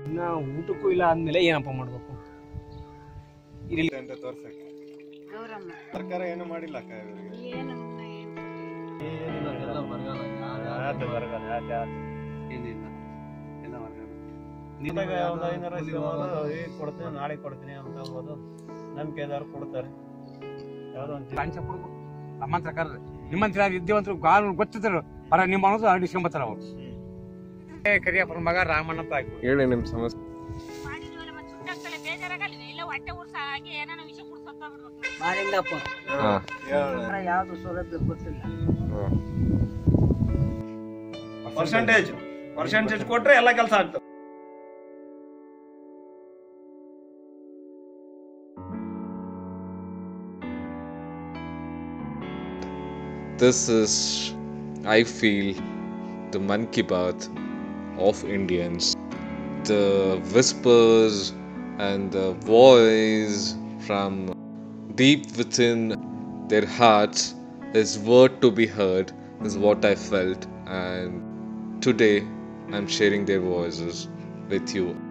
ಇನ್ನ ಊಟಕ್ಕೂ ಇಲ್ಲ ಆದ್ಮೇಲೆ ಏನಪ್ಪ ಮಾಡ್ಬೇಕು ಇಲ್ಲಿ ಅಂತ ತೋರ್ಸಕ್ಕೆ ಗೌರಮ್ಮ ಸರ್ಕಾರ ಏನು ಮಾಡಿಲ್ಲ ಅಕ್ಕ ಇವರಿಗೆ ಏನು ಏನು ಇದ್ದಾಗ ಒಂದು ಐನೂರು ಸಿಗೋದು ಈಗ ಕೊಡ್ತೀನಿ ನಾಳೆ ಕೊಡ್ತೀನಿ ಅಂತ ಅಂಬೋದು ನಂಬಿಕೆ ಇದ್ದವ್ರು ಕೊಡ್ತಾರೆ ಯಾವುದೋ ಒಂದು ಲಂಚ ಕೊಡ್ಬೇಕು ನಮ್ಮಂತ್ರ ಕರ್ರಿ ನಿಮ್ಮಂತ್ರ ಯಾರು ವಿದ್ಯಾವಂತರು ಕಾನೂನು ಗೊತ್ತಿದ್ರು ಬರ ನಿಮ್ಮ ಅನ್ನೋದು ಅಡಿಸ್ಕೊಂಬತ್ತಾರ ಅವ್ರು ಏ ಕರಿಯಪ್ಪನ ಮಗ ರಾಮಣ್ಣ ಅಂತ ಹಾಕ್ಬಿಡು ಹೇಳಿ ನಿಮ್ಮ ಸಮಸ್ಯೆ ಮಾಡಿದ್ವಲ್ಲ ಮತ್ತೆ ಸುಟ್ಟಾಗ್ತಲೆ ಬೇಜಾರಾಗಲ್ವೇ ಇಲ್ಲ ಹೊಟ್ಟೆ ಉರ್ಸ ಹಾಗೆ ಏನಾನ ವಿಷ ಕುಡ್ಸತ್ತ ಬಿಡ್ಬೇಕು ಮಾಲಿಂಗಪ್ಪ ಹಾ ಯಾವ್ದು ಸೌಲಭ್ಯ ಗೊತ್ತಿಲ್ಲ ಪರ್ಸೆಂಟೇಜ್ ಪರ್ಸೆಂಟೇಜ್ ಕೊಟ್ರೆ ಎಲ್ಲ ಕೆಲಸ ಆಗ್ತದೆ This is, I feel, the Man Ki Baat of Indians. The whispers and the voice from deep within their hearts is word to be heard, is what I felt. And today I'm sharing their voices with you.